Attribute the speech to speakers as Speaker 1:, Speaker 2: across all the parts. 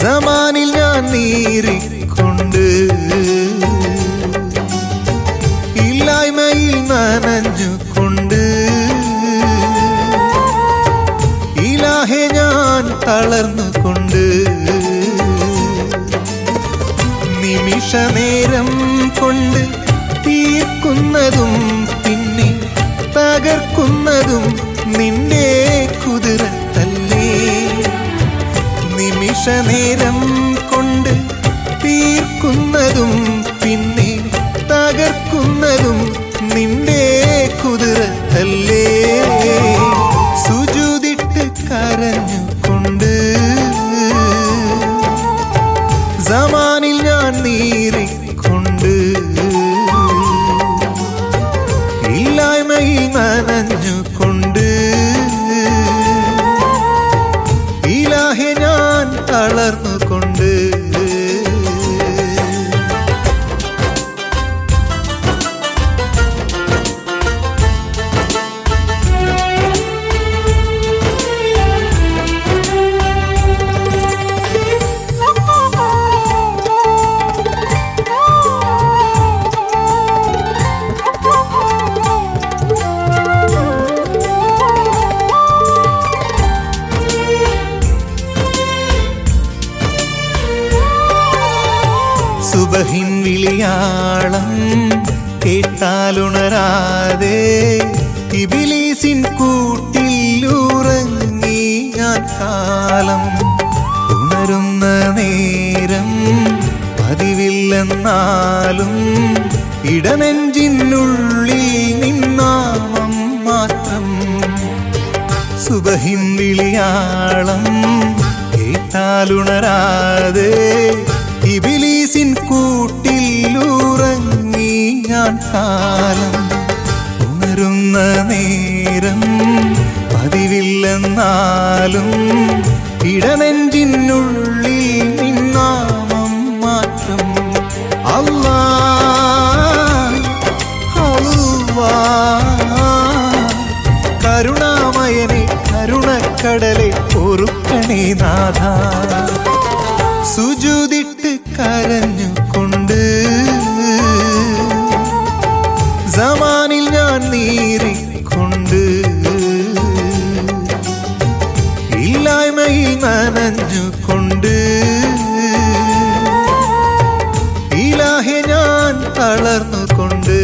Speaker 1: സമാനിൽ ഞാൻ നീറിക്കൊണ്ട് ഇല്ലായ്മയിൽ നനഞ്ഞുകൊണ്ട് ഇലാഹെ ഞാൻ തളർന്നുകൊണ്ട് നിമിഷ നേരം കൊണ്ട് തീർക്കുന്നതും പിന്നെ തകർക്കുന്നതും നിന്റെ കുതിരത്തല്ലേ നിമിഷ നേരം കൊണ്ട് തീർക്കുന്നതും പിന്നെ തകർക്കുന്നതും നിന്റെ കുതിരത്തല്ലേ സുജുതിട്ട് കരഞ്ഞുകൊണ്ട് സമാനിൽ ഞാൻ നീറിക്കൊണ്ട് ഇല്ലായ്മയിൽ നനഞ്ഞുകൊണ്ട് ഇലാഹെ ഞാൻ തളർന്നുകൊണ്ട് സുബഹിൻ വിളിയാളം കേട്ടാലുണരാതെ ഇബിലീസിൻ കൂട്ടിൽ ഉറങ്ങി ഞാൻ കാലം ഉണരുന്ന നേരം പതിവില്ലെന്നാലും ഇടനെഞ്ചിനുള്ളിൽ നിന്നാമം മാത്രം സുബഹിൻ വിളിയാളം കേട്ടാലുണരാതെ ഇബിലീസിൻ കൂട്ടിൽ ഉറങ്ങി ഞാൻ കാലം ഉണരുന്ന നേരം പതിവില്ലെന്നാലും ഇടനെഞ്ചിനുള്ളിൽ നിന്നാമം മാത്രം അല്ലാ അല്ലാ കരുണാമയനെ കരുണക്കടലെ പൊറുക്കണേ നാഥ സുജുതിട്ട് കരഞ്ഞുകൊണ്ട് സമാനിൽ ഞാൻ നീറിക്കൊണ്ട് ഇല്ലായ്മയിൽ നനഞ്ഞുകൊണ്ട് ഇലാഹെ ഞാൻ തളർന്നുകൊണ്ട്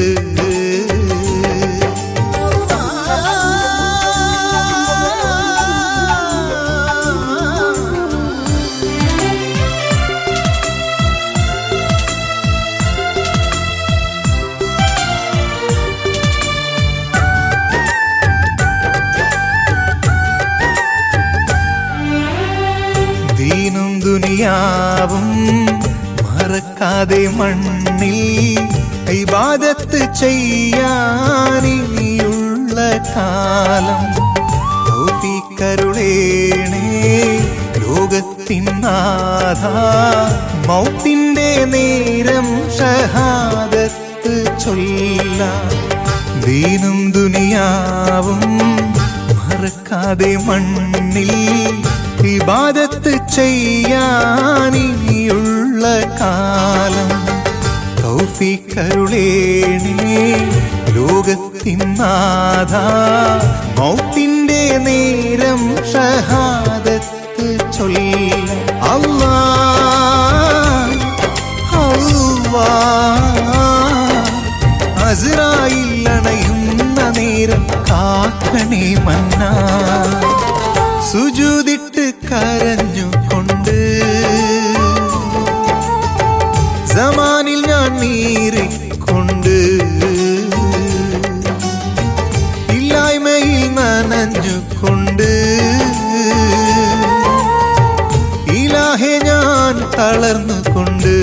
Speaker 1: ദീനും ദുനിയാവും മറക്കാതെ മണ്ണിൽ ഇബാദത്ത് ചെയ്യാനിനിയുള്ള കാലം കരുളേണേ ലോകത്തിൻ നാഥ മൗത്തിൻ്റെ നേരം ഷഹാദത്ത് ചൊല്ല ദീനും ദുനിയാവും മറക്കാതെ മണ്ണിൽ ഇബാദത്ത് ചെയ്യാനിനിയുള്ള കാലം കരുളേണേ ലോകത്തിൻ നാഥ മൗത്തിൻ്റെ നേരം ഷഹാദത്ത് ചൊല്ല അല്ലാ അല്ലാ അസ്രായിൽ അണയുന്ന നേരം കാക്കണേ മന്ന സുജുതിട്ട് കരഞ്ഞുകൊണ്ട് സമാനിൽ ഞാൻ നീറിക്കൊണ്ട് ഇല്ലായ്മയിൽ നനഞ്ഞുകൊണ്ട് ഇലാഹെ ഞാൻ തളർന്നുകൊണ്ട്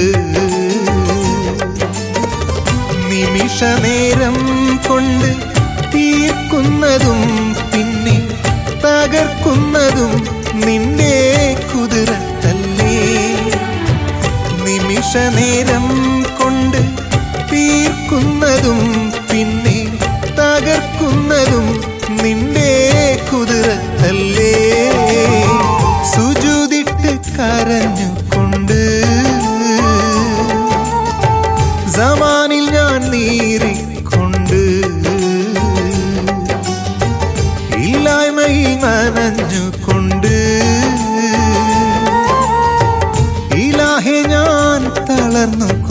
Speaker 1: നിമിഷ നേരം കൊണ്ട് തീർക്കുന്നതും പിന്നെ തകർക്കുന്നതും നിന്റെ കുതിരത്തല്ലേ നിമിഷ നേരം കൊണ്ട് തീർക്കുന്നതും പിന്നെ തകർക്കുന്നതും നിന്റെ കുതിരത്തല്ലേ സുജുതിട്ട് കരഞ്ഞുകൊണ്ട് വളർന്നു